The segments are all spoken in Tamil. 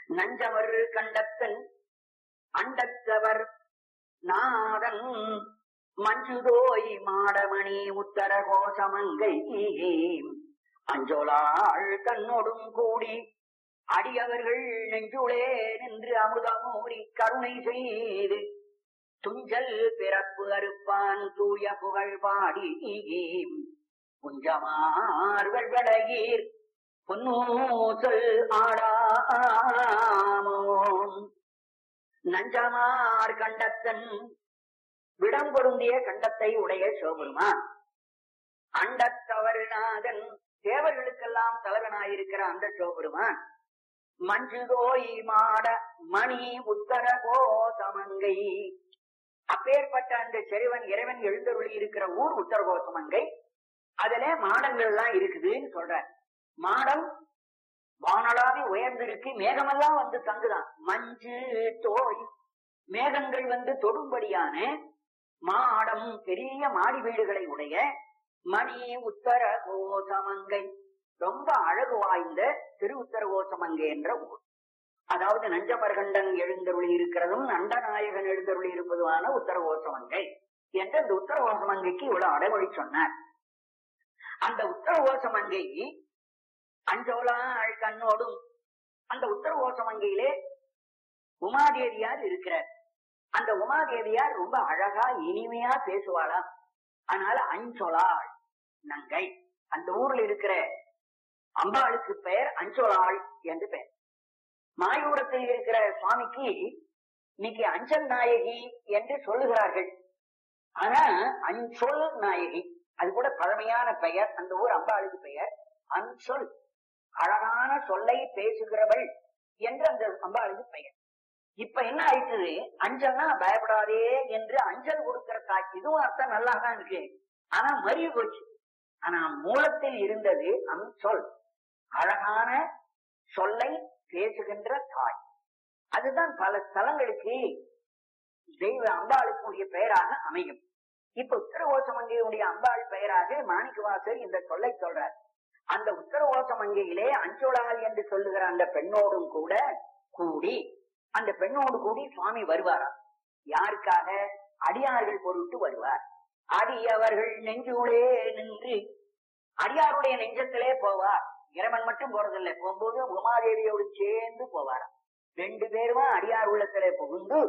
நஞ்சவர் கண்டத்தன் அண்டத்தவர் நாதன் மஞ்சுதோய் மாடமணி உத்தர கோசமங்கை அஞ்சொலாள் தன்னோடும் கூடி அடியவர்கள் நெஞ்சுளே நின்று அமுதமூரி கருணை செய்து துஞ்சல் பிறப்பு அறுப்பான் தூய புகழ் பாடி குஞ்சமார்கள் வடகீர் பொன்னூசல் ஆடாமோ நஞ்சமார் கண்டத்தன் விடம் பொருந்திய கண்டத்தை உடைய சிவபெருமான் அண்டத்தவருநாதன் தேவர்களுக்கெல்லாம் தலைவனாயிருக்கிற அந்த சிவபெருமான் மஞ்சுதோய் மாட மணி உத்தர கோசமங்கை அப்பேற்பட்ட அந்த செறிவன் இறைவன் எழுந்தருளி இருக்கிற ஊர் உத்தர கோசமங்கை அதுல மாடங்கள் எல்லாம் இருக்குதுன்னு சொல்ற மாடம் வானளாவி உயர்ந்திருக்கு மேகமெல்லாம் வந்து தங்குதான் மஞ்சு தோய் மேகங்கள் வந்து தொடும்படியான மாடம் பெரிய மாடி வீடுகளை உடைய மணி உத்தர கோசமங்கை ரொம்ப அழகு வாய்ந்த திரு உத்தர கோசமங்கை என்ற ஊர் அதாவது நஞ்சமர்கண்டன் எழுந்தருளி இருக்கிறதும் நண்டநாயகன் எழுந்தருளி இருப்பதுமான உத்தர கோசமங்கை என்ற இந்த உத்தர கோசமங்கைக்கு இவ்வளவு அடைமொழி சொன்னார் அந்த உத்தர கோசமங்கை அஞ்சோலாள் கண்ணோடும் அந்த உத்தர கோசமங்கையிலே உமாதேவியார் இருக்கிறார் அந்த உமாதேவியார் ரொம்ப அழகா இனிமையா பேசுவாளாம் அதனால அஞ்சொலாள் நங்கை அந்த ஊர்ல இருக்கிற அம்பாளுக்கு பெயர் அஞ்சொலாள் என்று பெயர் மாயூரத்தில் இருக்கிற சுவாமிக்கு இன்னைக்கு அஞ்சல் நாயகி என்று சொல்லுகிறார்கள் ஆனா அஞ்சொல் நாயகி அது கூட பழமையான பெயர் அந்த ஊர் அம்பாளுக்கு பெயர் அஞ்சொல் அழகான சொல்லை பேசுகிறவள் என்று அந்த அம்பாளுக்கு பெயர் இப்ப என்ன ஆயிட்டுது அஞ்சல்னா பயப்படாதே என்று அஞ்சல் கொடுக்கிற தாய் இதுவும் அர்த்தம் நல்லா தான் இருக்கு ஆனா மறி போச்சு ஆனா மூலத்தில் இருந்தது அஞ்சொல் அழகான சொல்லை பேசுகின்ற தாய் அதுதான் பல ஸ்தலங்களுக்கு தெய்வ அம்பாளுக்குரிய பெயராக அமையும் இப்ப உத்தரவோசமங்கையுடைய அம்பாள் பெயராக மாணிக்கவாசர் இந்த சொல்லை சொல்றார் அந்த உத்தரவோசமங்கையிலே அஞ்சொலால் என்று சொல்லுகிற அந்த பெண்ணோடும் கூட கூடி அந்த பெண்ணோடு கூடி சுவாமி வருவாராம் யாருக்காக அடியார்கள் பொருட்டு வருவார் அடியவர்கள் நெஞ்சுளே நின்று அடியாருடைய நெஞ்சத்திலே போவார் இறைவன் மட்டும் போறதில்லை போகும்போது உமாதேவியோடு சேர்ந்து போவாராம் ரெண்டு பேருமா அடியார் உள்ளத்திலே புகுந்து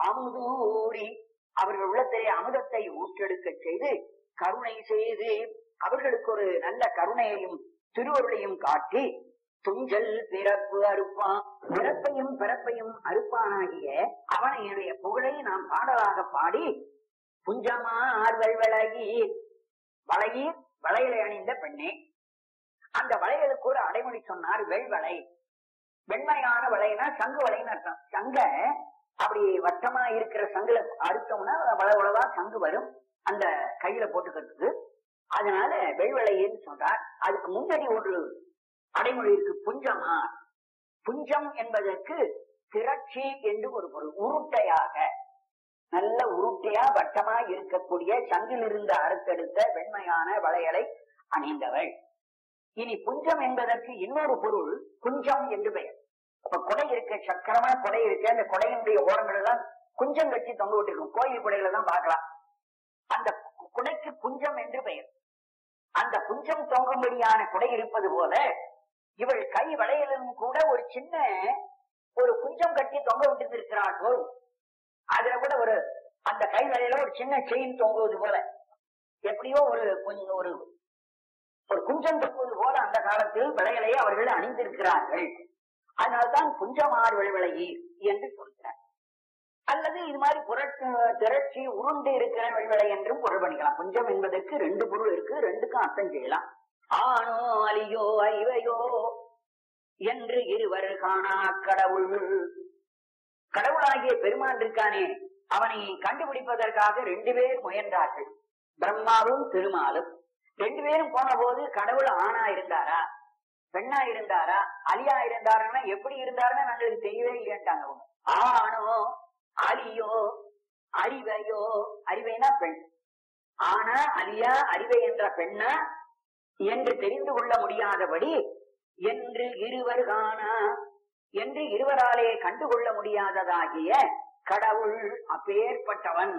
அமுதூரி அவர்கள் உள்ளத்திலே அமுதத்தை ஊற்றெடுக்க செய்து கருணை செய்து அவர்களுக்கு ஒரு நல்ல கருணையையும் திருவருளையும் காட்டி துஞ்சல் பிறப்பு அறுப்பான் பிறப்பையும் பிறப்பையும் அறுப்பானாகிய அவனையுடைய புகழை நாம் பாடலாக பாடி புஞ்சமா ஆர்வல் விலகி வளையீர் வளையலை அணிந்த பெண்ணே அந்த வளையலுக்கு ஒரு அடைமொழி சொன்னார் வெள்வளை வெண்மையான வளையனா சங்கு வளைன்னு அர்த்தம் சங்க அப்படி வட்டமா இருக்கிற சங்குல அறுத்தோம்னா வள வளவா சங்கு வரும் அந்த கையில போட்டுக்கிறதுக்கு அதனால வெள்வளையன்னு சொல்றார் அதுக்கு முன்னாடி ஒரு அடைமொழி இருக்கு புஞ்சமா புஞ்சம் என்பதற்கு திரட்சி என்று ஒரு பொருள் உருட்டையாக நல்ல உருட்டையா வட்டமா இருக்கக்கூடிய சங்கிலிருந்து அறுத்தெடுத்த வெண்மையான வளையலை அணிந்தவள் இனி புஞ்சம் என்பதற்கு இன்னொரு பொருள் குஞ்சம் என்று பெயர் இப்ப கொடை இருக்க சக்கரமா கொடை இருக்கு அந்த கொடையினுடைய ஓரங்கள் எல்லாம் குஞ்சம் கட்டி தொங்க விட்டிருக்கும் கோயில் கொடையில தான் பார்க்கலாம் அந்த குடைக்கு புஞ்சம் என்று பெயர் அந்த புஞ்சம் தொங்கும்படியான குடை இருப்பது போல இவள் கை வளையலும் கூட ஒரு சின்ன ஒரு குஞ்சம் கட்டி தொங்க விட்டு இருக்கிறாள் போல் அதுல கூட ஒரு அந்த கை வளையல ஒரு சின்ன செயின் தொங்குவது போல எப்படியோ ஒரு கொஞ்சம் ஒரு ஒரு குஞ்சம் தொங்குவது போல அந்த காலத்தில் விளையலை அவர்கள் அணிந்திருக்கிறார்கள் அதனால்தான் குஞ்சமார் விளைவிளையி என்று சொல்கிறார் அல்லது இது மாதிரி புரட்டு திரட்சி உருண்டு இருக்கிற விளைவிளை என்றும் பொருள் பண்ணிக்கலாம் குஞ்சம் என்பதற்கு ரெண்டு பொருள் இருக்கு ரெண்டுக்கும் அர்த்தம் செய்யலாம் ஆணோ அலியோ அறிவையோ என்று இருவர் காணா கடவுள் கடவுளாகிய பெருமான் இருக்கானே அவனை கண்டுபிடிப்பதற்காக ரெண்டு பேர் முயன்றார்கள் பிரம்மாவும் திருமாலும் ரெண்டு பேரும் போன போது கடவுள் ஆணா இருந்தாரா பெண்ணா இருந்தாரா அலியா இருந்தாருன்னா எப்படி இருந்தாருன்னு நாங்களுக்கு தெரியவே இல்லைன்ட்டாங்க அவங்க ஆணோ அலியோ அறிவையோ அறிவைனா பெண் ஆனா அலியா அறிவை என்ற பெண்ணா என்று தெரிந்து கொள்ள முடியாதபடி என்று இருவர் காணா என்று இருவராலே கண்டுகொள்ள முடியாததாகிய கடவுள் அப்பேற்பட்டவன்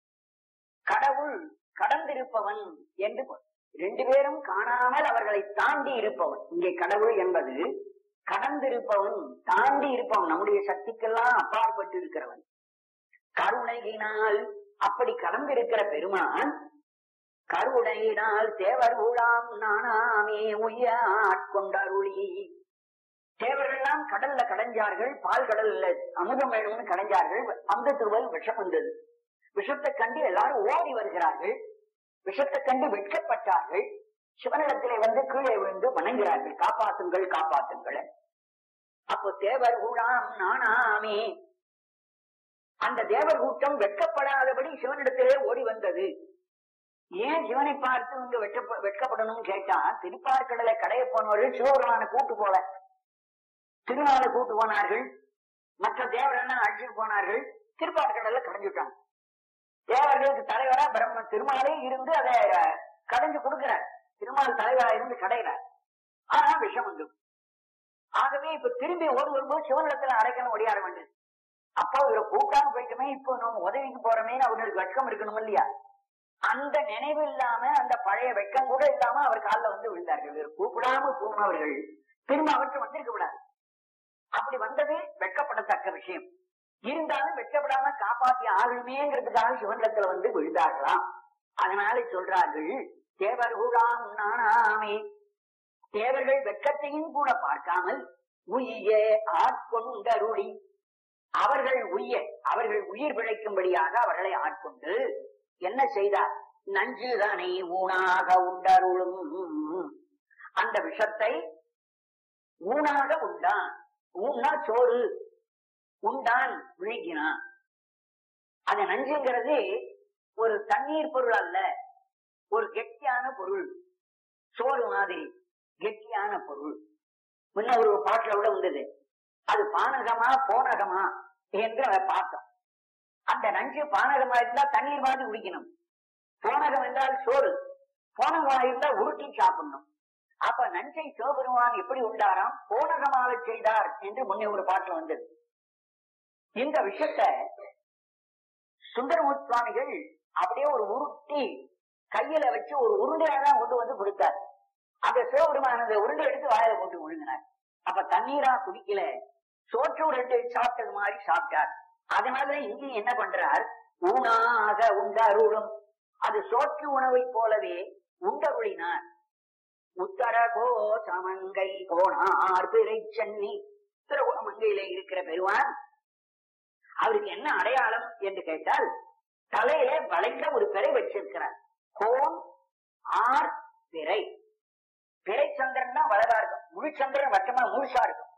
கடவுள் கடந்திருப்பவன் என்று பொருள். ரெண்டு பேரும் காணாமல் அவர்களை தாண்டி இருப்பவன் இங்கே கடவுள் என்பது கடந்திருப்பவன் தாண்டி இருப்பவன் நம்முடைய சக்திக்கெல்லாம் அப்பாற்பட்டு இருக்கிறவன் கருணையினால் அப்படி கடந்திருக்கிற பெருமான் கருணையினால் தேவர் ஊழாம் நானாமே உய்ய ஆட்கொண்டருளி தேவர்கள்லாம் கடல்ல கடைஞ்சார்கள் பால் கடல்ல அமுதம் வேணும்னு கடைஞ்சார்கள் அமுதத்துவல் விஷம் வந்தது விஷத்தை கண்டு எல்லாரும் ஓடி வருகிறார்கள் விஷத்தை கண்டு வெட்கப்பட்டார்கள் சிவனிடத்திலே வந்து கீழே விழுந்து வணங்குகிறார்கள் காப்பாத்துங்கள் காப்பாத்துங்கள் அப்போ தேவர் ஊழாம் நானாமே அந்த தேவர் கூட்டம் வெட்கப்படாதபடி சிவனிடத்திலே ஓடி வந்தது ஏன் சிவனை பார்த்து இங்க வெட்கப்ப வெட்கப்படணும்னு கேட்டா திருப்பார்கடலை கடைய போனவர்கள் சிவபெருமான கூட்டு போல திருநாளை கூட்டு போனார்கள் மற்ற தேவரெல்லாம் அழைச்சிட்டு போனார்கள் திருப்பார்கடல்ல கடைஞ்சுட்டாங்க தேவர்களுக்கு தலைவரா பிரம்ம திருமாலே இருந்து அதை கடைஞ்சு கொடுக்கிறார் திருமால் தலைவரா இருந்து கடைகிறார் ஆனா விஷம் வந்து ஆகவே இப்ப திரும்பி ஓடி வரும்போது சிவனிடத்துல அடைக்கணும் ஒடியாட வேண்டியது அப்போ இவரை கூப்பிடாம போயிட்டுமே இப்போ நம்ம உதவிக்கு போறோமே அவங்களுக்கு வெட்கம் இருக்கணும் இல்லையா அந்த நினைவு இல்லாம அந்த பழைய வெட்கம் கூட இல்லாம அவர் காலில் வந்து விழுந்தார்கள் இவர் கூப்பிடாம போனவர்கள் திரும்ப அவருக்கு வந்திருக்க கூடாது அப்படி வந்தது வெட்கப்படத்தக்க விஷயம் இருந்தாலும் வெட்கப்படாம காப்பாத்தி ஆகணுமேங்கிறதுக்காக சிவனிடத்துல வந்து விழுந்தார்களாம் அதனால சொல்றார்கள் தேவர் ஊழாம் நானாமே தேவர்கள் வெட்கத்தையும் கூட பார்க்காமல் உய்ய ஆட்கொண்டருளி அவர்கள் உய்ய அவர்கள் உயிர் பிழைக்கும்படியாக அவர்களை ஆட்கொண்டு என்ன செய்தார் நஞ்சுதனை ஊனாக உண்டருளும் அந்த விஷத்தை ஊனாக உண்டான் ஊன்னா சோறு உண்டான் விழுங்கினான் அது நஞ்சுங்கிறது ஒரு தண்ணீர் பொருள் அல்ல ஒரு கெட்டியான பொருள் சோறு மாதிரி கெட்டியான பொருள் முன்ன ஒரு பாட்டுல கூட வந்தது அது பானகமா போனகமா என்று அதை பார்த்தோம் அந்த நஞ்சு பானகமா இருந்தா தண்ணீர் மாதிரி குடிக்கணும் போனகம் என்றால் சோறு போனகமா இருந்தா உருட்டி சாப்பிடணும் அப்ப நஞ்சை சிவபெருமான் எப்படி உண்டாராம் போனகமாக செய்தார் என்று முன்னே ஒரு பாட்டுல வந்தது இந்த விஷயத்த சுந்தரமூர்த்தி சுவாமிகள் அப்படியே ஒரு உருட்டி கையில வச்சு ஒரு உருண்டையா தான் கொண்டு வந்து கொடுத்தார் அந்த சிவபெருமான் அந்த உருண்டை எடுத்து வாயில போட்டு விழுங்கினார் அப்ப தண்ணீரா குடிக்கல சோற்று உருண்டை சாப்பிட்டது மாதிரி சாப்பிட்டார் அதனால இங்கே என்ன பண்றார் ஊனாக உண்டருளும் அது சோற்று உணவை போலவே உண்டருளினார் உத்தர கோ சமங்கை கோணார் பிறை சென்னி உத்தரகோமங்கையில இருக்கிற பெருவான் அவருக்கு என்ன அடையாளம் என்று கேட்டால் தலையில வளைந்த ஒரு பிறை வச்சிருக்கிறார் கோன் ஆர் பிறை பிறை சந்திரன் தான் வளரா இருக்கும் முழு சந்திரன் வட்டமா முழுசா இருக்கும்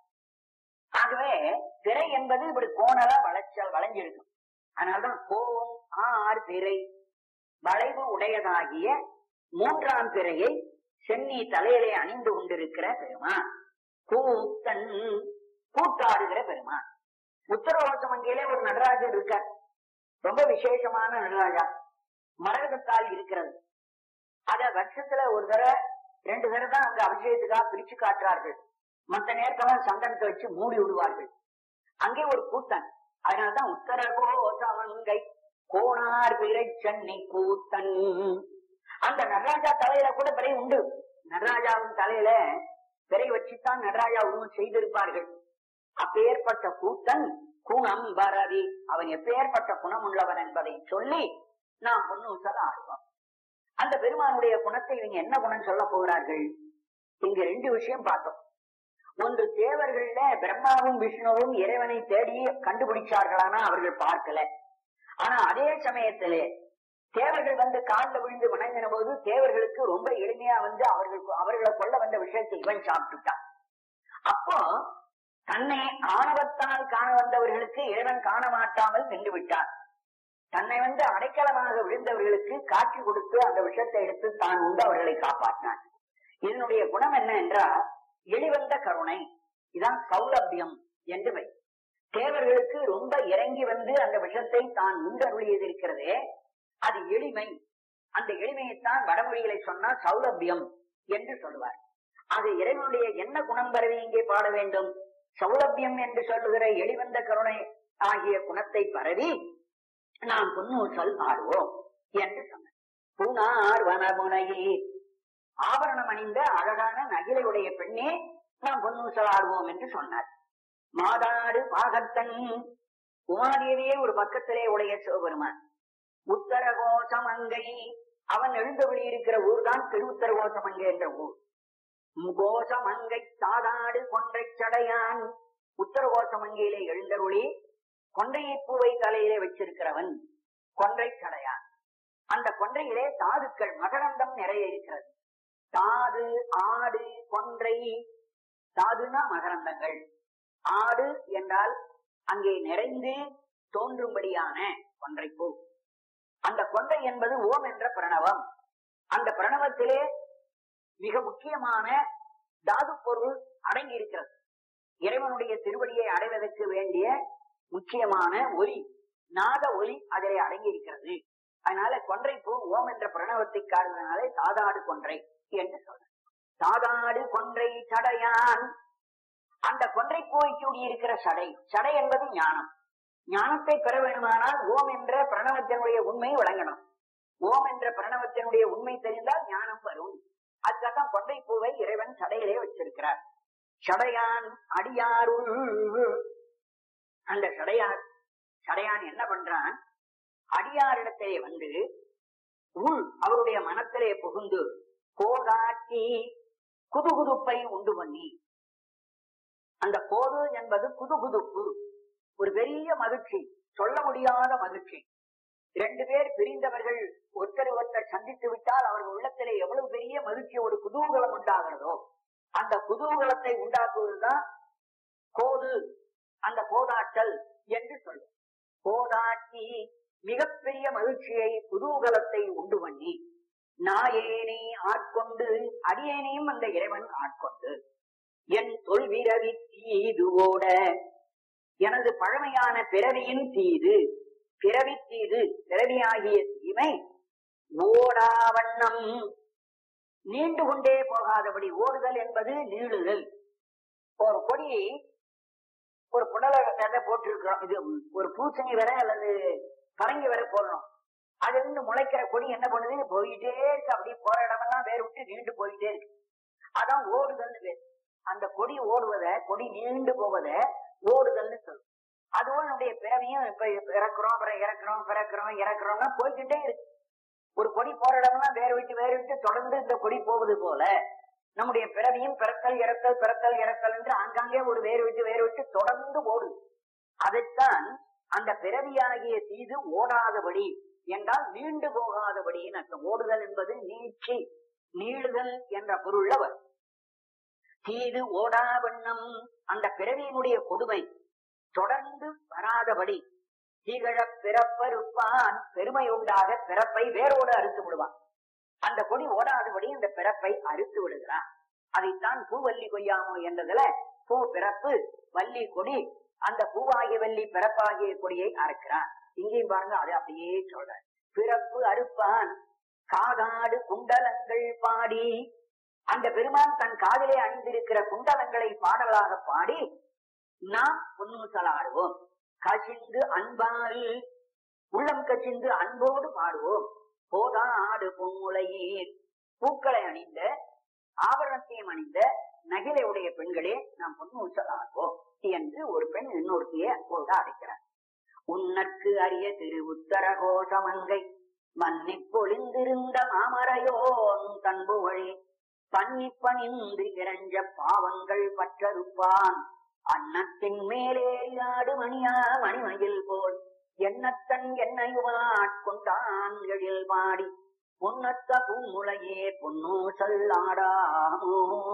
ஆகவே பிறை என்பது இப்படி கோணலா வளைச்ச வளைஞ்சிருக்கும் அதனால்தான் கோன் ஆர் பிறை வளைவு உடையதாகிய மூன்றாம் பிறையை சென்னி தலையிலே அணிந்து கொண்டிருக்கிற பெருமான் கூத்தன் கூத்தாடுகிற பெருமான் உத்தரவாசமங்கையிலே ஒரு நடராஜர் இருக்கார் ரொம்ப விசேஷமான நடராஜா மரகதத்தால் இருக்கிறது அத வருஷத்துல ஒரு தடவை ரெண்டு தடவை தான் அங்க அபிஷேகத்துக்காக பிரிச்சு காட்டுறார்கள் மத்த நேரத்தெல்லாம் சந்தனத்தை வச்சு மூடி விடுவார்கள் அங்கே ஒரு கூத்தன் அதனால்தான் உத்தர கோசமங்கை கோணார் பிறை சென்னை கூத்தன் அந்த நடராஜா தலையில கூட பிறை உண்டு நடராஜாவின் தலையில பிறை வச்சுத்தான் நடராஜா உருவம் செய்திருப்பார்கள் அப்பேற்பட்ட கூத்தன் குணம் வரதி அவன் எப்பேற்பட்ட குணம் உள்ளவன் என்பதை சொல்லி நாம் பொன்னூசல ஆடுவோம் அந்த பெருமானுடைய குணத்தை இவங்க என்ன குணம் சொல்ல போகிறார்கள் இங்க ரெண்டு விஷயம் பார்த்தோம் ஒன்று தேவர்கள்ல பிரம்மாவும் விஷ்ணுவும் இறைவனை தேடி கண்டுபிடிச்சார்களானா அவர்கள் பார்க்கல ஆனா அதே சமயத்திலே தேவர்கள் வந்து காலில் விழுந்து வணங்கின போது தேவர்களுக்கு ரொம்ப எளிமையா வந்து அவர்களுக்கு அவர்களை கொள்ள வந்த விஷயத்தை இவன் சாப்பிட்டுட்டான் அப்போ தன்னை ஆணவத்தால் காண வந்தவர்களுக்கு இறைவன் காண மாட்டாமல் நின்று விட்டான் தன்னை வந்து அடைக்கலமாக விழுந்தவர்களுக்கு காட்சி கொடுத்து அந்த விஷயத்தை எடுத்து தான் உண்டு அவர்களை காப்பாற்றினான் இதனுடைய குணம் என்ன என்றால் எளிவந்த கருணை இதான் சௌலபியம் என்று வை தேவர்களுக்கு ரொம்ப இறங்கி வந்து அந்த விஷத்தை தான் உண்டருளியது இருக்கிறதே அது எளிமை அந்த எளிமையைத்தான் வடமொழிகளை சொன்னால் சௌலபியம் என்று சொல்லுவார் அது இறைவனுடைய என்ன குணம் பரவி இங்கே பாட வேண்டும் சௌலபியம் என்று சொல்லுகிற எளிவந்த கருணை ஆகிய குணத்தை பரவி நாம் பொன்னூசல் ஆடுவோம் என்று சொன்னார் பூனார் வனமுனையே ஆபரணம் அணிந்த அழகான நகிலையுடைய பெண்ணே நாம் பொன்னூசல் ஆடுவோம் என்று சொன்னார் மாதாடு பாகத்தன் உமாதேவியே ஒரு பக்கத்திலே உடைய சிவபெருமான் உத்தரகோசமங்கை அவன் எழுந்தபடி இருக்கிற ஊர் தான் திருவுத்தரகோசமங்கை என்ற ஊர் கோசமங்கை சாதாடு கொன்றை சடையான் உத்தரகோசமங்கையிலே எழுந்தருளி கொன்றையை பூவை தலையிலே வச்சிருக்கிறவன் கொன்றை சடையான் அந்த கொன்றையிலே தாதுக்கள் மகரந்தம் நிறைய இருக்கிறது தாது ஆடு கொன்றை தாதுனா மகரந்தங்கள் ஆடு என்றால் அங்கே நிறைந்து தோன்றும்படியான கொன்றைப்பூ அந்த கொன்றை என்பது ஓம் என்ற பிரணவம் அந்த பிரணவத்திலே மிக முக்கியமான தாது பொருள் அடங்கி இருக்கிறது இறைவனுடைய திருவடியை அடைவதற்கு வேண்டிய முக்கியமான ஒலி நாத ஒலி அதிலே அடங்கி இருக்கிறது அதனால கொன்றை பூ ஓம் என்ற பிரணவத்தை காடுவதனாலே தாதாடு கொன்றை என்று சொல்ற தாதாடு கொன்றை சடையான் அந்த கொன்றை பூவை சூடி இருக்கிற சடை சடை என்பது ஞானம் ஞானத்தை பெற வேண்டுமானால் ஓம் என்ற பிரணவத்தினுடைய உண்மை வழங்கணும் ஓம் என்ற பிரணவத்தினுடைய உண்மை தெரிந்தால் ஞானம் வரும் அதுக்காக கொன்றை பூவை இறைவன் சடையிலே வச்சிருக்கிறார் சடையான் அடியாருள் அந்த சடையார் சடையான் என்ன பண்றான் அடியாரிடத்திலே வந்து உள் அவருடைய மனத்திலே புகுந்து கோகாட்டி குதுகுதுப்பை உண்டு பண்ணி அந்த போது என்பது குதுகுதுப்பு ஒரு பெரிய மகிழ்ச்சி சொல்ல முடியாத மகிழ்ச்சி இரண்டு பேர் பிரிந்தவர்கள் ஒருத்தர் ஒருத்தர் சந்தித்து விட்டால் அவர்கள் உள்ளத்திலே எவ்வளவு பெரிய மகிழ்ச்சி ஒரு குதூகலம் உண்டாகிறதோ அந்த குதூகலத்தை உண்டாக்குவதுதான் கோது அந்த கோதாட்டல் என்று சொல்லும் கோதாட்டி மிகப்பெரிய மகிழ்ச்சியை குதூகலத்தை உண்டு பண்ணி நாயேனை ஆட்கொண்டு அடியேனையும் அந்த இறைவன் ஆட்கொண்டு என் தொல்விரவி தீதுவோட எனது பழமையான பிறவியின் தீது பிறவி தீது பிறவியாகிய தீமை ஓடாவண்ணம் நீண்டு கொண்டே போகாதபடி ஓடுதல் என்பது நீளுதல் ஒரு கொடி ஒரு புடலை விதை போட்டிருக்கிறோம் இது ஒரு பூசணி வரை அல்லது பரங்கி வரை போடணும் அதுல இருந்து முளைக்கிற கொடி என்ன பண்ணுது போயிட்டே இருக்கு அப்படி போற இடமெல்லாம் வேறு விட்டு நீண்டு போயிட்டே இருக்கு அதான் ஓடுதல்னு பேர் அந்த கொடி ஓடுவத கொடி நீண்டு போவத ஓடுதல்னு சொல்லும் அதுவும் நம்முடைய பிறவியும் இப்ப இறக்குறோம் அப்புறம் இறக்குறோம் பிறக்கிறோம் இறக்குறோம்னா போய்கிட்டே இருக்கு ஒரு கொடி போற இடம்லாம் வேறு விட்டு வேறு விட்டு தொடர்ந்து இந்த கொடி போவது போல நம்முடைய பிறவியும் பிறத்தல் இறத்தல் பிறத்தல் இறத்தல் என்று ஆங்காங்கே ஒரு வேறு விட்டு வேறு விட்டு தொடர்ந்து ஓடுது அதைத்தான் அந்த பிறவியாகிய தீது ஓடாதபடி என்றால் நீண்டு போகாதபடின்னு அர்த்தம் ஓடுதல் என்பது நீட்சி நீளுதல் என்ற பொருள் அவர் தீது ஓடா வண்ணம் அந்த பிறவியினுடைய கொடுமை தொடர்ந்து வராதபடி தீகழ பிறப்பருப்பான் பெருமை உண்டாக பிறப்பை வேரோடு அறுத்து விடுவான் அந்த கொடி ஓடாதபடி இந்த பிறப்பை அறுத்து விடுகிறான் அதைத்தான் பூவல்லி கொய்யாமோ என்றதுல பூ பிறப்பு வள்ளி கொடி அந்த பூவாகிய வள்ளி பிறப்பாகிய கொடியை அறுக்கிறான் இங்கேயும் பாருங்க அதை அப்படியே சொல்ற பிறப்பு அறுப்பான் காதாடு குண்டலங்கள் பாடி அந்த பெருமான் தன் காதிலே அணிந்திருக்கிற குண்டலங்களை பாடலாக பாடி நாம் பொன்னூசலாடுவோம் கசிந்து அன்பால் உள்ளம் கசிந்து அன்போடு பாடுவோம் போதா ஆடு பொன்முளையீர் பூக்களை அணிந்த ஆபரணத்தையும் அணிந்த நகிலை உடைய பெண்களே நாம் பொன்னூசலாடுவோம் என்று ஒரு பெண் இன்னொருத்திய போதா அடைக்கிறார் உன்னற்கு அரிய திரு உத்தரகோஷமங்கை மன்னி பொழிந்திருந்த மாமரையோன் தன்புகழே பன்னிப்பணிந்து இறஞ்ச பாவங்கள் பற்றறுப்பான் அன்னத்தின் மேலேறி ஆடு மணியா மணிமயில் போல் எண்ணத்தன் என்னையுமாட்கொண்டான் எழில் பாடி பொன்னத்த பூமுளையே பொன்னூசல் ஆடாமோ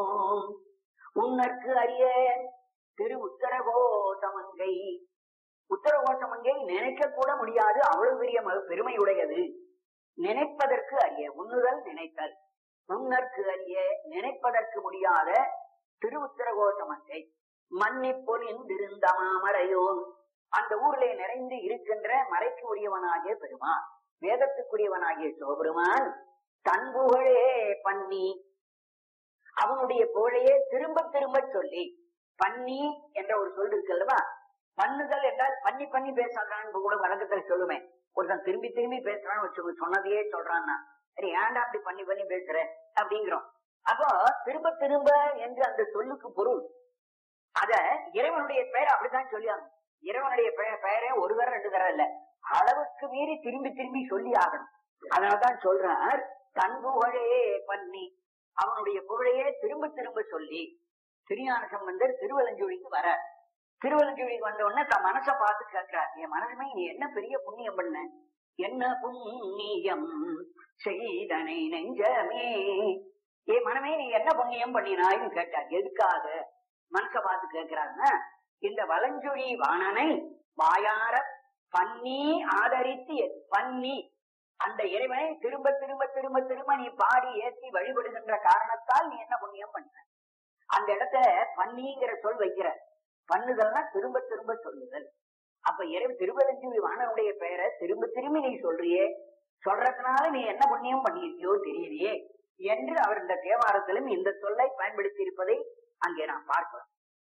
உன்னற்கு அரிய திரு உத்தரகோசமங்கை உத்தரகோசமங்கை நினைக்க கூட முடியாது அவ்வளவு பெரிய ம- பெருமையுடையது நினைப்பதற்கு அரிய உண்ணுதல் நினைத்தல் உன்னற்கு அரிய நினைப்பதற்கு முடியாத திரு உத்தரகோசமங்கை மன்னி பொலிந்திருந்த மாமரையோன் அந்த ஊரிலே நிறைந்து இருக்கின்ற மறைக்கு உரியவனாகிய பெருமான் வேதத்துக்குரியவனாகிய சிவபெருமான் தன் புகழே பண்ணி அவனுடைய புகழையே திரும்ப திரும்ப சொல்லி பன்னி என்ற ஒரு சொல் இருக்கு அல்லவா பண்ணுதல் என்றால் பண்ணி பண்ணி பேசாதான் கூட வழக்கத்துல சொல்லுவேன் ஒருத்தன் திரும்பி திரும்பி பேசுறான்னு வச்சுக்கோங்க சொன்னதையே சொல்றான்னா சரி ஏன்டா அப்படி பண்ணி பண்ணி பேசுற அப்படிங்கிறோம் அப்போ திரும்ப திரும்ப என்று அந்த சொல்லுக்கு பொருள் அத இறைவனுடைய பெயர் அப்படித்தான் சொல்லியாங்க இறைவனுடைய பெயர் பெயரே ஒரு தரம் ரெண்டு தரம் இல்ல அளவுக்கு மீறி திரும்பி திரும்பி சொல்லி ஆகணும் அதனாலதான் சொல்றார் தன் புகழே பண்ணி அவனுடைய புகழையே திரும்ப திரும்ப சொல்லி திருஞான சம்பந்தர் திருவலஞ்சொழிக்கு வர திருவலஞ்சொழிக்கு வந்த உடனே தன் மனசை பார்த்து கேட்கிறார் என் மனசுமே நீ என்ன பெரிய புண்ணியம் பண்ண என்ன புண்ணியம் செய்தனை நெஞ்சமே என் மனமே நீ என்ன புண்ணியம் பண்ணினாய்னு கேட்டார் எதுக்காக மனசை பார்த்து கேட்கிறாருன்னா இந்த வலஞ்சொழி வாணனை வாயார பண்ணி ஆதரித்து பண்ணி அந்த இறைவனை திரும்ப திரும்ப திரும்ப திரும்ப நீ பாடி ஏற்றி வழிபடுகின்ற காரணத்தால் நீ என்ன புண்ணியம் பண்ண அந்த இடத்துல பண்ணிங்கிற சொல் வைக்கிற பண்ணுதல்னா திரும்ப திரும்ப சொல்லுதல் அப்ப இறைவன் திருவலஞ்சுவி வாணனுடைய பெயரை திரும்ப திரும்பி நீ சொல்றியே சொல்றதுனால நீ என்ன புண்ணியம் பண்ணியிருக்கியோ தெரியலையே என்று அவர் இந்த தேவாரத்திலும் இந்த சொல்லை பயன்படுத்தி இருப்பதை அங்கே நாம் பார்க்கிறோம்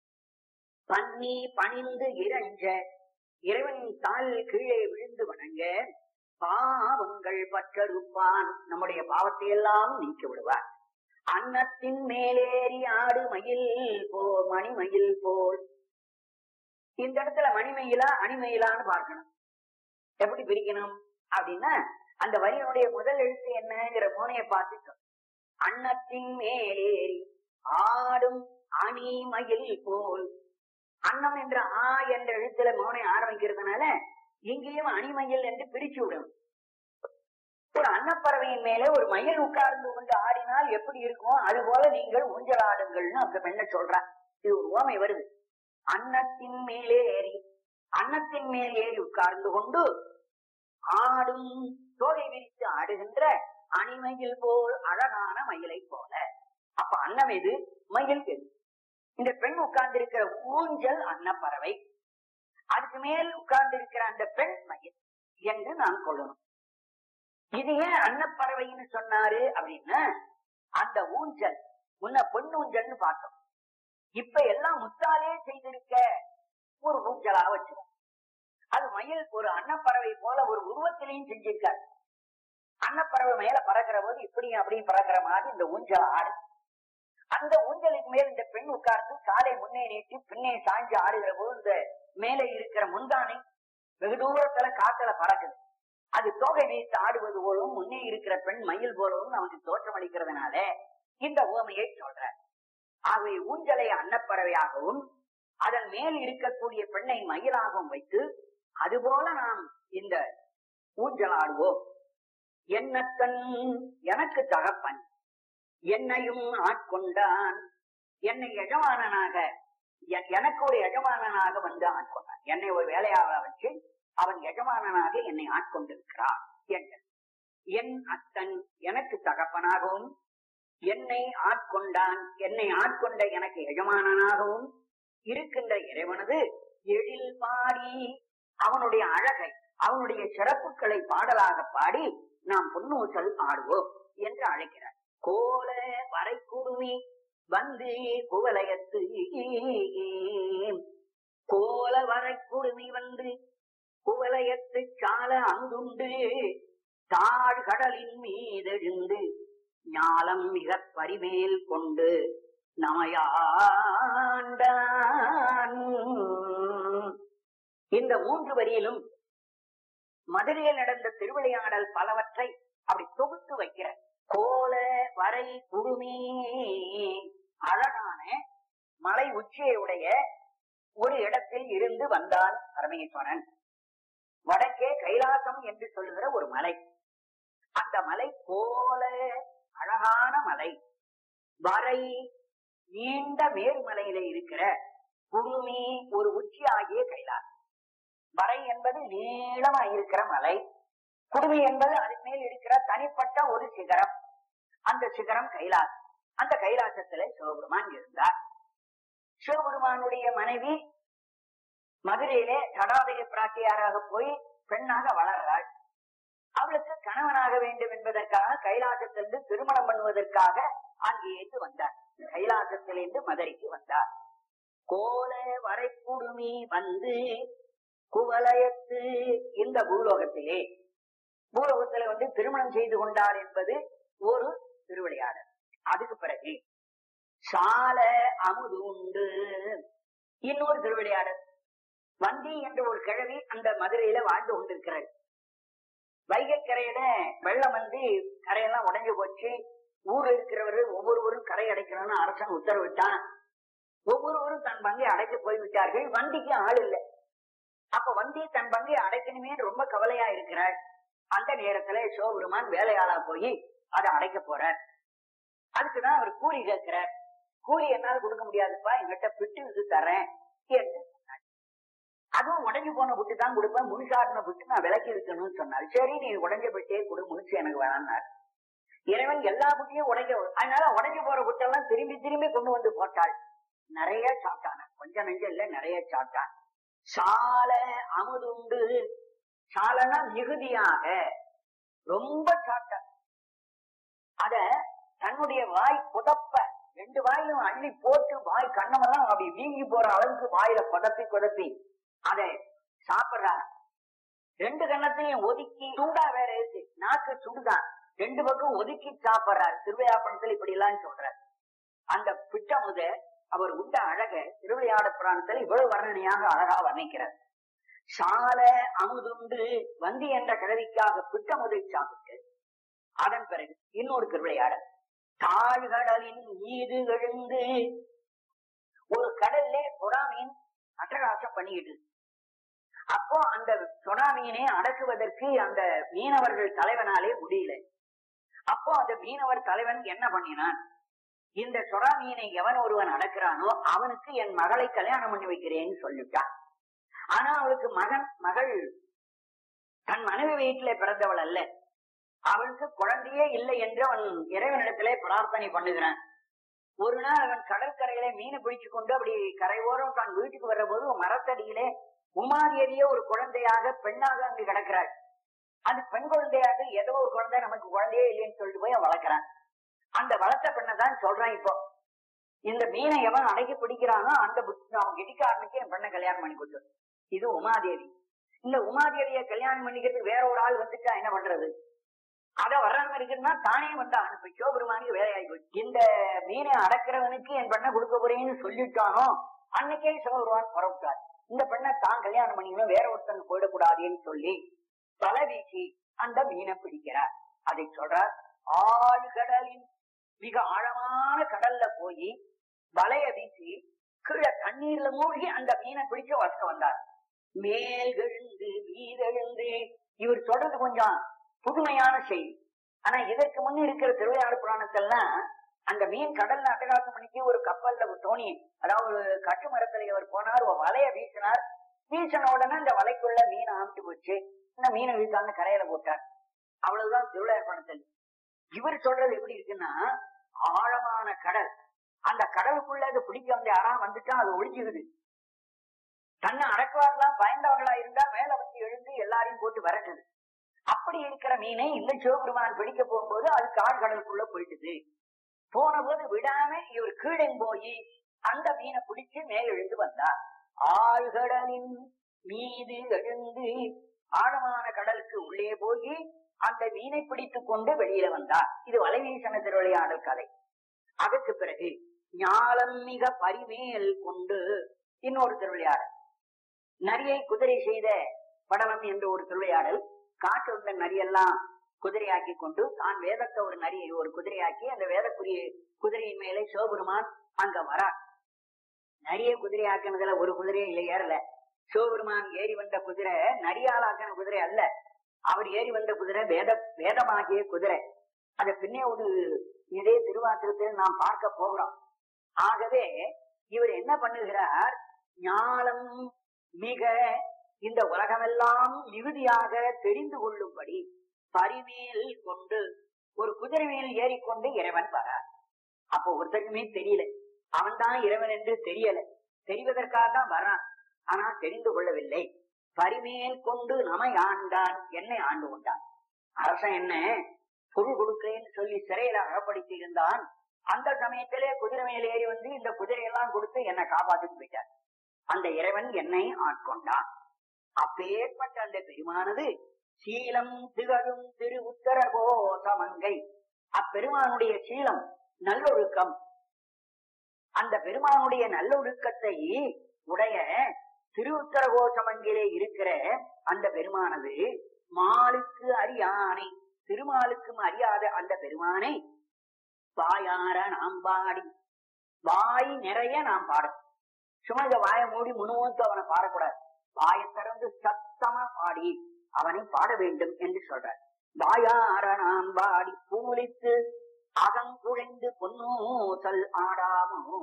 பன்னி பணிந்து இறஞ்ச இறைவனின் கால் கீழே விழுந்து வணங்க பாவங்கள் பற்றறுப்பான் நம்முடைய பாவத்தை எல்லாம் நீக்கி விடுவார் அன்னத்தின் மேலேறி ஆடு மயில் போ மணிமயில் போல் இந்த இடத்துல மணிமயிலா அணிமயிலான்னு பார்க்கணும் எப்படி பிரிக்கணும் அப்படின்னா அந்த வரியினுடைய முதல் எழுத்து என்னங்கிற மோனையை பார்த்துட்டோம் அன்னத்தின் மேலேறி ஆடும் அணிமயில் போல் அன்னம் என்ற ஆ என்ற எழுத்துல மோனை ஆரம்பிக்கிறதுனால இங்கேயும் அணிமயில் என்று பிரிச்சு விடும் ஒரு அன்னப்பறவையின் மேலே ஒரு மயில் உட்கார்ந்து கொண்டு ஆடினால் எப்படி இருக்கும் அது போல நீங்கள் ஊஞ்சல் ஆடுங்கள்னு அந்த பெண்ணை சொல்றான் இது ஒரு ஓமை வருது அன்னத்தின் மேலே ஏறி அன்னத்தின் மேல் ஏறி உட்கார்ந்து கொண்டு ஆடும் தோகை விரித்து ஆடுகின்ற அணிமயில் போல் அழகான மயிலை போல அப்ப அன்னம் எது மயில் எது இந்த பெண் உட்கார்ந்து இருக்கிற ஊஞ்சல் அன்னப்பறவை அதுக்கு மேல் உட்கார்ந்து இருக்கிற அந்த பெண் மயில் என்று நாம் கொள்ளணும் இது ஏன் அன்னப்பறவைன்னு சொன்னாரு அப்படின்னா அந்த ஊஞ்சல் முன்ன பெண் ஊஞ்சல்னு பார்த்தோம் இப்ப எல்லாம் முத்தாலே செய்திருக்க ஒரு ஊஞ்சலா வச்சிரும் அது மயில் ஒரு அன்னப்பறவை போல ஒரு உருவத்திலையும் செஞ்சிருக்காரு அன்னப்பறவை மேல பறக்கிற போது இப்படியும் அப்படியும் பறக்கிற மாதிரி இந்த ஊஞ்சல் ஆடு அந்த ஊஞ்சலுக்கு மேல் இந்த பெண் உட்கார்ந்து காலை முன்னே நீட்டி பின்னே சாஞ்சு ஆடுகிற போது இந்த மேலே இருக்கிற முந்தானை வெகு தூரத்துல காத்துல பறக்குது அது தோகை வீசி ஆடுவது போலவும் முன்னே இருக்கிற பெண் மயில் போலவும் நமக்கு தோற்றம் அளிக்கிறதுனால இந்த ஓமையை சொல்ற ஆகவே ஊஞ்சலை அன்னப்பறவையாகவும் அதன் மேல் இருக்கக்கூடிய பெண்ணை மயிலாகவும் வைத்து அதுபோல நாம் இந்த ஊஞ்சல் ஆடுவோம் என்னத்தன் எனக்கு தகப்பன் என்னையும் ஆட்கொண்டான் என்னை எஜமானனாக எ- எனக்கு ஒரு எஜமானனாக வந்து ஆட்கொண்டான் என்னை ஒரு வேலையாக வச்சு அவன் எஜமானனாக என்னை ஆட்கொண்டிருக்கிறான் என்று என் அத்தன் எனக்கு தகப்பனாகவும் என்னை ஆட்கொண்டான் என்னை ஆட்கொண்ட எனக்கு எஜமானனாகவும் இருக்கின்ற இறைவனது எழில் பாடி அவனுடைய அழகை அவனுடைய சிறப்புகளை பாடலாக பாடி நாம் பொன்னூசல் ஆடுவோம் என்று அழைக்கிறார் கோல வரைக்குடுமி வந்து குவலயத்து கோல வரைக்குடுமி வந்து குவலயத்து சால அங்குண்டு தாழ் கடலின் மீதெழுந்து ஞாலம் மிக பரிமேல் கொண்டு நமையாண்டான் இந்த மூன்று வரியிலும் மதுரையில் நடந்த திருவிளையாடல் பலவற்றை அப்படி தொகுத்து வைக்கிற கோல வரை குடுமி அழகான மலை உச்சியுடைய ஒரு இடத்தில் இருந்து வந்தான் பரமேஸ்வரன் வடக்கே கைலாசம் என்று சொல்லுகிற ஒரு மலை அந்த மலை போல அழகான மலை வரை நீண்ட மேருமலையில இருக்கிற குடுமி ஒரு உச்சி ஆகிய கைலாசம் வரை என்பது நீளமா இருக்கிற மலை குடுமி என்பது அதன் மேல் இருக்கிற தனிப்பட்ட ஒரு சிகரம் அந்த சிகரம் கைலாசம் அந்த கைலாசத்திலே சிவபெருமான் இருந்தார் சிவபெருமானுடைய மனைவி மதுரையிலே தடாதய பிராட்டியாராக போய் பெண்ணாக வளர்றாள் அவளுக்கு கணவனாக வேண்டும் என்பதற்காக கைலாசத்திலிருந்து திருமணம் பண்ணுவதற்காக அங்கேயிருந்து வந்தார் கைலாசத்திலிருந்து மதுரைக்கு வந்தார் கோல வரை குடுமி வந்து குவலயத்து இந்த பூலோகத்திலே பூலோகத்திலே வந்து திருமணம் செய்து கொண்டார் என்பது ஒரு திருவிளையாடல் அதுக்கு பிறகு சால அமுது உண்டு இன்னொரு திருவிளையாடல் வந்தி என்ற ஒரு கிழவி அந்த மதுரையில வாழ்ந்து கொண்டிருக்கிறாள் வைகை கரையில வெள்ளம் வந்து கரையெல்லாம் உடைஞ்சு போச்சு ஊர்ல இருக்கிறவர்கள் ஒவ்வொருவரும் கரை அடைக்கணும்னு அரசன் உத்தரவிட்டான் ஒவ்வொருவரும் தன் பங்கை அடைக்க போய்விட்டார்கள் வண்டிக்கு ஆள் இல்லை அப்ப வண்டி தன் பங்கை அடைக்கணுமே ரொம்ப கவலையா இருக்கிறாள் அந்த நேரத்துல சிவபெருமான் வேலையாளா போய் அதை அடைக்க போறார் அதுக்குதான் அவர் கூலி கேட்கிறார் கூலி என்னால கொடுக்க முடியாதுப்பா என்கிட்ட பிட்டு இது தரேன் என்று சொன்னார். அதுவும் உடஞ்சு போன புட்டு தான் கொடுப்பேன் முழுசாடின புட்டு நான் விலக்கி இருக்கணும்னு சொன்னார் சரி நீ உடஞ்ச புட்டே கொடு முழுசு எனக்கு வேணாம்னார் இறைவன் எல்லா புட்டையும் உடைக்க அதனால உடைஞ்சு போற புட்டெல்லாம் திரும்பி திரும்பி கொண்டு வந்து போட்டாள் நிறைய சாப்பிட்டான கொஞ்சம் நெஞ்சம் இல்ல நிறைய சாப்பிட்டான் சால அமுதுண்டு சாலனா மிகுதியாக ரொம்ப சாப்பிட்டான் அத தன்னுடைய வாய் புதப்ப ரெண்டு வாயிலும் அள்ளி போட்டு வாய் கண்ணமெல்லாம் அப்படி வீங்கி போற அளவுக்கு வாயில புதப்பி குதப்பி அதை சாப்பிடுறார் ரெண்டு கண்ணத்தையும் ஒதுக்கி சூடா வேற இருக்கு நாக்கு சுடுதான் ரெண்டு பக்கம் ஒதுக்கி சாப்பிடுறார் திருவிழாப்பணத்தில் இப்படி எல்லாம் சொல்றார் அந்த பிட்டமுத அவர் உண்ட அழக திருவிளையாட புராணத்தில் இவ்வளவு வர்ணனையாக அழகா வர்ணிக்கிறார் சால அமுதுண்டு வந்தி என்ற கிழவிக்காக பிட்டமுதை சாப்பிட்டு அதன் பிறகு இன்னொரு திருவிளையாடல் தாழ்கடலின் மீது எழுந்து ஒரு கடல்ல பொறாமையின் அட்டகாசம் பண்ணிக்கிட்டு அப்போ அந்த சொடாமீனை அடக்குவதற்கு அந்த மீனவர்கள் தலைவனாலே முடியல அப்போ அந்த மீனவர் தலைவன் என்ன பண்ணினான் இந்த சொரா மீனை எவன் ஒருவன் அடக்கிறானோ அவனுக்கு என் மகளை கல்யாணம் பண்ணி வைக்கிறேன்னு சொல்லிட்டான் ஆனா அவளுக்கு மகன் மகள் தன் மனைவி வீட்டிலே பிறந்தவள் அல்ல அவளுக்கு குழந்தையே இல்லை என்று அவன் இறைவனிடத்திலே பிரார்த்தனை பண்ணுகிறான் ஒரு நாள் அவன் கடற்கரையிலே மீனை பிடிச்சு கொண்டு அப்படி கரையோரம் தான் வீட்டுக்கு வர்ற போது மரத்தடியிலே உமாதேவியே ஒரு குழந்தையாக பெண்ணாக அங்கு கிடக்கிறாள் அது பெண் குழந்தையாக ஏதோ ஒரு குழந்தை நமக்கு குழந்தையே இல்லைன்னு சொல்லிட்டு போய் அவன் வளர்க்கிறான் அந்த வளர்த்த பெண்ணை தான் சொல்றான் இப்போ இந்த மீனை எவன் அடக்கி பிடிக்கிறானோ அந்த புத்தி அவன் கெட்டிக்காரனுக்கு என் பெண்ணை கல்யாணம் பண்ணி கொடுத்து இது உமாதேவி இந்த உமாதேவிய கல்யாணம் பண்ணிக்கிறதுக்கு வேற ஒரு ஆள் வந்துட்டா என்ன பண்றது அத வர்றாம இருக்குன்னா தானே வந்தா அனுப்பி சிவபெருமானுக்கு வேலையாகி போச்சு இந்த மீனை அடக்கிறவனுக்கு என் பெண்ணை கொடுக்க போறேன்னு சொல்லிட்டானோ அன்னைக்கே சிவபெருமான் புறப்பட்டார் இந்த பெண்ணை தான் கல்யாணம் பண்ணிக்கணும் வேற ஒருத்தன் போயிடக்கூடாதுன்னு சொல்லி தலை வீசி அந்த மீனை பிடிக்கிறார் அதை சொல்றார் ஆழ்கடலின் மிக ஆழமான கடல்ல போய் வலைய வீசி கீழே தண்ணீர்ல மூழ்கி அந்த மீனை பிடிக்க வசக்க வந்தார் மேல் எழுந்து மீதெழுந்து இவர் சொல்றது கொஞ்சம் புதுமையான செய்தி ஆனா இதற்கு முன்ன இருக்கிற திருவிளையாடு புராணத்தெல்லாம் அந்த மீன் கடல்ல அட்டகாசம் பண்ணிக்கு ஒரு கப்பல்ல ஒரு தோணி அதாவது ஒரு கட்டு மரத்துல இவர் போனார் ஒரு வலைய வீசினார் வீசின உடனே அந்த வலைக்குள்ள மீன் ஆமிட்டு போச்சு இந்த மீனை வீசான்னு கரையில போட்டார் அவ்வளவுதான் திருவிளையாடு புராணத்தில் இவர் சொல்றது எப்படி இருக்குன்னா ஆழமான கடல் அந்த கடலுக்குள்ள அது பிடிக்க வந்த யாரா வந்துட்டா அது ஒழிஞ்சுக்குது தன்னை அடக்குவார்களாம் பயந்தவர்களா இருந்தா மேல வந்து எழுந்து எல்லாரையும் போட்டு விரட்டுது அப்படி இருக்கிற மீனை இந்த சிவபெருமான் பிடிக்க போகும்போது அது கால்கடலுக்குள்ள போயிட்டுது போன போது விடாம இவர் கீழே போய் அந்த மீனை பிடிச்சு மேல் எழுந்து வந்தார் ஆழ்கடலின் மீது எழுந்து ஆழமான கடலுக்கு உள்ளே போய் அந்த மீனை பிடித்துக் கொண்டு வெளியில வந்தார் இது வலைவீசன திருவிளையாடல் கதை அதற்கு பிறகு ஞாலம் மிக பரிமேல் கொண்டு இன்னொரு திருவிளையாடல் நரியை குதிரை செய்த படலம் என்ற ஒரு திருவிளையாடல் காட்டு வந்த நரியெல்லாம் குதிரையாக்கி கொண்டு தான் வேதத்தை ஒரு நரியை ஒரு குதிரையாக்கி அந்த வேதக்குரிய குதிரையின் மேலே சிவபெருமான் அங்க வரார் நரியை குதிரையாக்கினதுல ஒரு குதிரையும் இல்லை ஏறல சிவபெருமான் ஏறி வந்த குதிரை நரியால் ஆக்கின குதிரை அல்ல அவர் ஏறி வந்த குதிரை வேத வேதமாகிய குதிரை அத பின்னே ஒரு இதே திருவாத்திரத்தில் நாம் பார்க்க போகிறோம் ஆகவே இவர் என்ன பண்ணுகிறார் ஞானம் மிக இந்த உலகமெல்லாம் மிகுதியாக தெரிந்து கொள்ளும்படி பரிமேல் கொண்டு ஒரு குதிரை மேல் ஏறிக்கொண்டு இறைவன் வரார் அப்போ ஒருத்தருக்குமே தெரியல அவன் தான் இறைவன் என்று தெரியல தெரிவதற்காக தான் வரான் ஆனா தெரிந்து கொள்ளவில்லை பரிமேல் கொண்டு நம்மை ஆண்டான் என்னை ஆண்டு கொண்டான் அரசன் என்ன பொருள் கொடுக்கிறேன்னு சொல்லி சிறையில அகப்படுத்தி இருந்தான் அந்த சமயத்திலே குதிரை மேல் ஏறி வந்து இந்த குதிரையெல்லாம் கொடுத்து என்னை காப்பாத்திட்டு போயிட்டார் அந்த இறைவன் என்னை ஆட்கொண்டான் அப்பேற்பட்ட அந்த பெருமானது சீலம் திகழும் திரு உத்தர கோசமங்கை அப்பெருமானுடைய சீலம் நல்லொழுக்கம் அந்த பெருமானுடைய நல்லொழுக்கத்தை உடைய திருவுத்தர கோசமங்கிலே இருக்கிற அந்த பெருமானது மாலுக்கு அறியானை திருமாலுக்கும் அறியாத அந்த பெருமானை வாயார நாம் பாடி வாய் நிறைய நாம் பாடும் சும்மா இந்த வாயை மூடி முணுமுத்து அவனை பாடக்கூடாது வாயை திறந்து சத்தமா பாடி அவனை பாட வேண்டும் என்று சொல்றார் வாயார நாம் பாடி பூலித்து அகங்குழைந்து பொன்னூசல் ஆடாமோ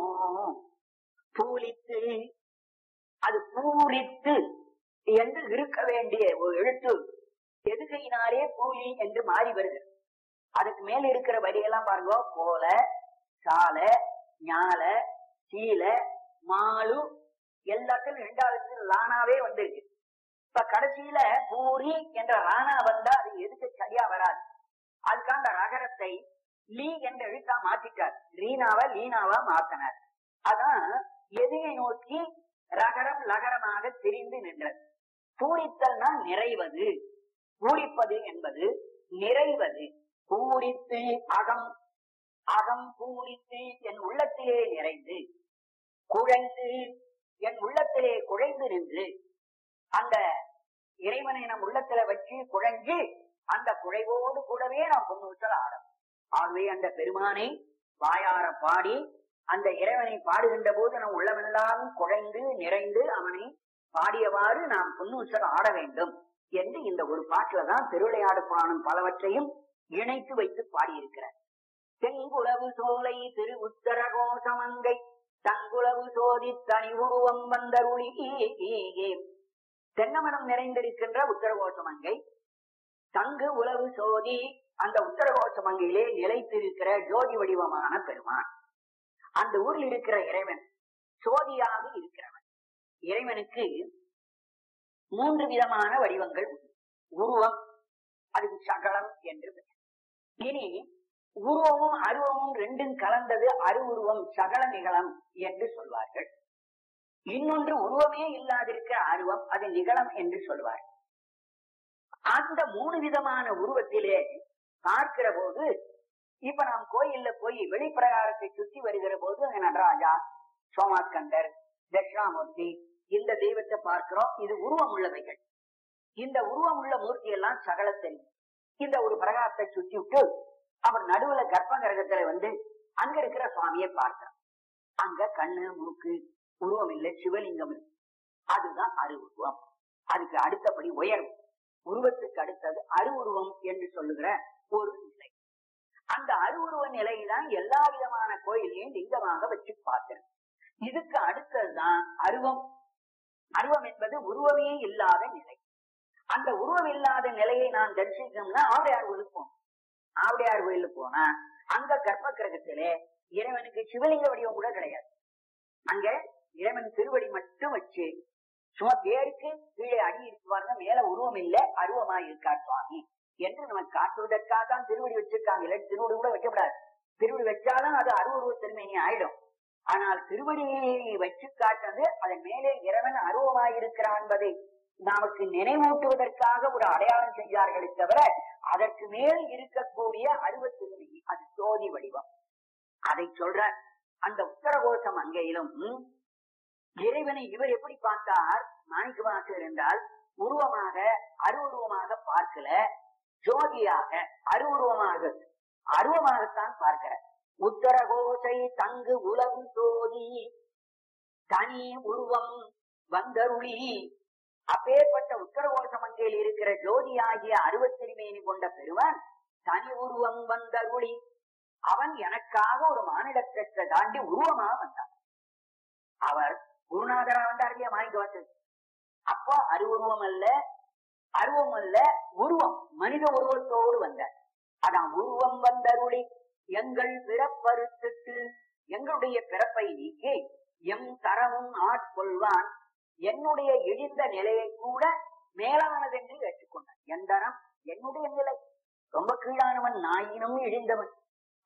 பூலித்து அது பூரித்து என்று இருக்க வேண்டிய ஒரு எழுத்து எதுகையினாலே பூலி என்று மாறி வருகிறது அதுக்கு மேல இருக்கிற வரியெல்லாம் பாருங்க கோல சால ஞால சீல மாலு எல்லாத்திலும் ரெண்டாவது லானாவே வந்திருக்கு இப்ப கடைசியில பூரி என்ற ராணா வந்தா அது எதுக்கு சரியா வராது அதுக்காக அந்த ரகரத்தை லீ என்ற எழுத்தா மாத்திட்டார் ரீனாவா லீனாவா மாத்தினார் அதான் எதையை நோக்கி ரகரம் லகரமாக தெரிந்து நின்றது பூரித்தல்னா நிறைவது பூரிப்பது என்பது நிறைவது பூரித்து அகம் அகம் பூரித்து என் உள்ளத்திலே நிறைந்து குழைந்து என் உள்ளத்திலே குழைந்து நின்று அந்த இறைவனை நம் உள்ளத்துல வச்சு குழைஞ்சு அந்த குழைவோடு கூடவே நாம் பொன்னுச்சல் ஆடும் ஆகவே அந்த பெருமானை வாயார பாடி அந்த இறைவனை பாடுகின்ற போது நம் உள்ளமெல்லாம் குழைந்து நிறைந்து அவனை பாடியவாறு நாம் பொன்னுச்சல் ஆட வேண்டும் என்று இந்த ஒரு பாட்டுல தான் திருவிளையாடு புராணம் பலவற்றையும் இணைத்து வைத்து பாடியிருக்கிறார் தெங்குலவு சோலை திரு உத்தர கோஷமங்கை தங்குலவு சோதி தனி உருவம் வந்தருளி தென்னமனம் நிறைந்திருக்கின்ற உத்தரகோஷமங்கை தங்கு உலவு சோதி அந்த உத்தரகோஷமங்கையிலே நிலைத்திருக்கிற ஜோதி வடிவமான பெருமான் அந்த ஊரில் இருக்கிற இறைவன் சோதியாக இருக்கிறவன் இறைவனுக்கு மூன்று விதமான வடிவங்கள் உண்டு உருவம் அதுக்கு சகலம் என்று பெயர். இனி உருவமும் அருவமும் ரெண்டும் கலந்தது அருவுருவம் சகல நிகழம் என்று சொல்வார்கள் இன்னொன்று உருவமே இல்லாதிருக்க அருவம் அது நிகழம் என்று சொல்வார் அந்த மூணு விதமான உருவத்திலே பார்க்கிற போது இப்ப நாம் கோயில்ல போய் வெளிப்பிரகாரத்தை சுத்தி வருகிற போது அங்க நடராஜா சோமாஸ்கந்தர் தட்சிணாமூர்த்தி இந்த தெய்வத்தை பார்க்கிறோம் இது உருவம் உள்ளவைகள் இந்த உருவம் உள்ள மூர்த்தி எல்லாம் சகல தெரியும் இந்த ஒரு பிரகாரத்தை சுத்தி விட்டு அவர் நடுவுல கர்ப்ப கிரகத்துல வந்து அங்க இருக்கிற சுவாமியை பார்க்கிறோம் அங்க கண்ணு மூக்கு உருவம் இல்லை சிவலிங்கம் இருக்கு அதுதான் அருவுருவம் அதுக்கு அடுத்தபடி உயர்வு உருவத்துக்கு அடுத்தது அருவுருவம் என்று சொல்லுகிற ஒரு நிலை அந்த அருவுருவ நிலைதான் எல்லா விதமான கோயிலையும் லிங்கமாக வச்சு பார்க்கிறேன் இதுக்கு அடுத்ததுதான் அருவம் அருவம் என்பது உருவமே இல்லாத நிலை அந்த உருவம் இல்லாத நிலையை நான் தரிசிக்கணும்னா ஆவுடையார் கோயிலுக்கு போகணும் ஆவுடையார் கோயிலுக்கு போனா அங்க கர்ப்ப கிரகத்திலே இறைவனுக்கு சிவலிங்க வடிவம் கூட கிடையாது அங்க இறைவன் திருவடி மட்டும் வச்சு சும்மா பேருக்கு கீழே அடி இருக்குவாருங்க மேல உருவம் இல்ல அருவமா இருக்கார் சுவாமி என்று நமக்கு காட்டுவதற்காக தான் திருவடி வச்சிருக்காங்க இல்லை திருவடி கூட வைக்கப்படாது திருவடி வச்சாலும் அது அருவருவ திருமணி ஆயிடும் ஆனால் திருவடியை வச்சு காட்டுறது அதன் மேலே இறைவன் அருவமாயிருக்கிறான் என்பதை நமக்கு நினைவூட்டுவதற்காக ஒரு அடையாளம் செய்தார்களே தவிர அதற்கு மேல் இருக்கக்கூடிய அருவ திருமணி அது சோதி வடிவம் அதை சொல்ற அந்த உத்தரகோஷம் அங்கேயிலும் இறைவனை இவர் எப்படி பார்த்தார் மாணிக்க வாசகர் என்றால் உருவமாக அருவுருவமாக பார்க்கல ஜோதியாக அருவுருவமாக அருவமாகத்தான் பார்க்கிறார் உத்தரகோசை தங்கு உலகு சோதி தனி உருவம் வந்தருளி அப்பேற்பட்ட உத்தரகோச மங்கையில் இருக்கிற ஜோதியாகிய அருவத்திருமேனி கொண்ட பெருவன் தனி உருவம் வந்தருளி அவன் எனக்காக ஒரு மானிடத்தை தாண்டி உருவமா வந்தான் அவர் குருநாதரா வந்தார் இல்லையா மாணிக்கவாசல் அப்போ அருவுருவம் அல்ல அருவம் அல்ல உருவம் மனித உருவத்தோடு வந்தார் அதான் உருவம் வந்தருளி எங்கள் பிறப்பறுத்துட்டு எங்களுடைய பிறப்பை நீக்கி எம் தரமும் ஆட்கொள்வான் என்னுடைய இழிந்த நிலையை கூட மேலானது என்று ஏற்றுக்கொண்டான் என் தரம் என்னுடைய நிலை ரொம்ப கீழானவன் நாயினும் இழிந்தவன்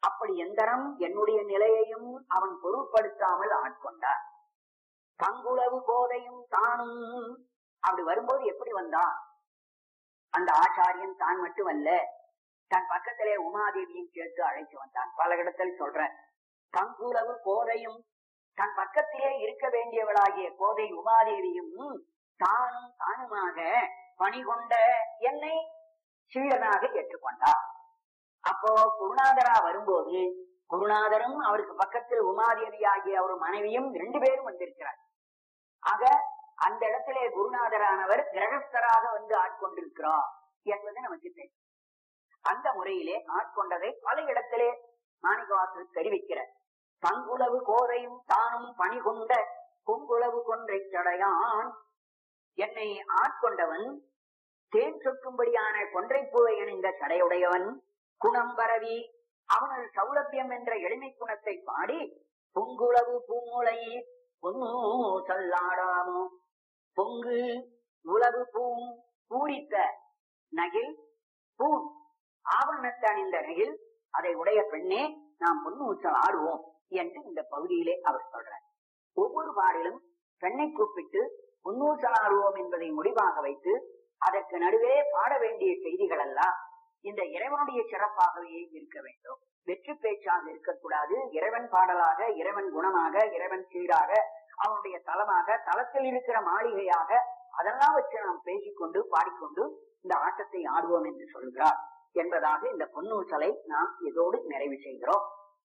அப்படி எந்தரம் என்னுடைய நிலையையும் அவன் பொருட்படுத்தாமல் ஆட்கொண்டார் பங்குளவு கோதையும் தானும் அப்படி வரும்போது எப்படி வந்தான் அந்த ஆச்சாரியன் தான் மட்டுமல்ல தன் பக்கத்திலே உமாதேவியும் சேர்த்து அழைத்து வந்தான் பல இடத்தில் சொல்ற பங்குளவு கோதையும் தன் பக்கத்திலே இருக்க வேண்டியவளாகிய கோதை உமாதேவியும் தானும் தானுமாக பணி கொண்ட என்னை சீடனாக ஏற்றுக்கொண்டார் அப்போ குருநாதரா வரும்போது குருநாதரும் அவருக்கு பக்கத்தில் உமாதேவி ஆகிய அவர் மனைவியும் ரெண்டு பேரும் வந்திருக்கிறார் ஆக அந்த இடத்திலே குருநாதரானவர் கிரகஸ்தராக வந்து ஆட்கொண்டிருக்கிறார் என்பது நமக்கு தெரியும் அந்த முறையிலே ஆட்கொண்டதை பல இடத்திலே மாணிகவாசல் தெரிவிக்கிறார் பங்குளவு கோதையும் தானும் பணி கொண்ட பொங்குளவு கொன்றை சடையான் என்னை ஆட்கொண்டவன் தேன் சொட்டும்படியான கொன்றைப்பூவை இணைந்த சடையுடையவன் குணம் பரவி அவனது சௌலபியம் என்ற எளிமை குணத்தை பாடி பொங்குளவு பூமுளை பொன்னு சொல்லாடாமோ பொங்கு உளவு பூம் பூரித்த நகில் பூன் ஆவரணத்தை அணிந்த நகில் அதை உடைய பெண்ணே நாம் பொன்னூச்சல் ஆடுவோம் என்று இந்த பகுதியிலே அவர் சொல்றார் ஒவ்வொரு பாடலும் பெண்ணை கூப்பிட்டு பொன்னூச்சல் ஆடுவோம் என்பதை முடிவாக வைத்து அதற்கு நடுவே பாட வேண்டிய செய்திகள் எல்லாம் இந்த இறைவனுடைய சிறப்பாகவே இருக்க வேண்டும் வெற்றி பேச்சாக இருக்கக்கூடாது இறைவன் பாடலாக இறைவன் குணமாக இறைவன் சீராக அவனுடைய தலமாக தலத்தில் இருக்கிற மாளிகையாக அதெல்லாம் வச்சு நாம் பேசிக்கொண்டு பாடிக்கொண்டு இந்த ஆட்டத்தை ஆடுவோம் என்று சொல்கிறார் என்பதாக இந்த பொன்னூசலை நாம் இதோடு நிறைவு செய்கிறோம்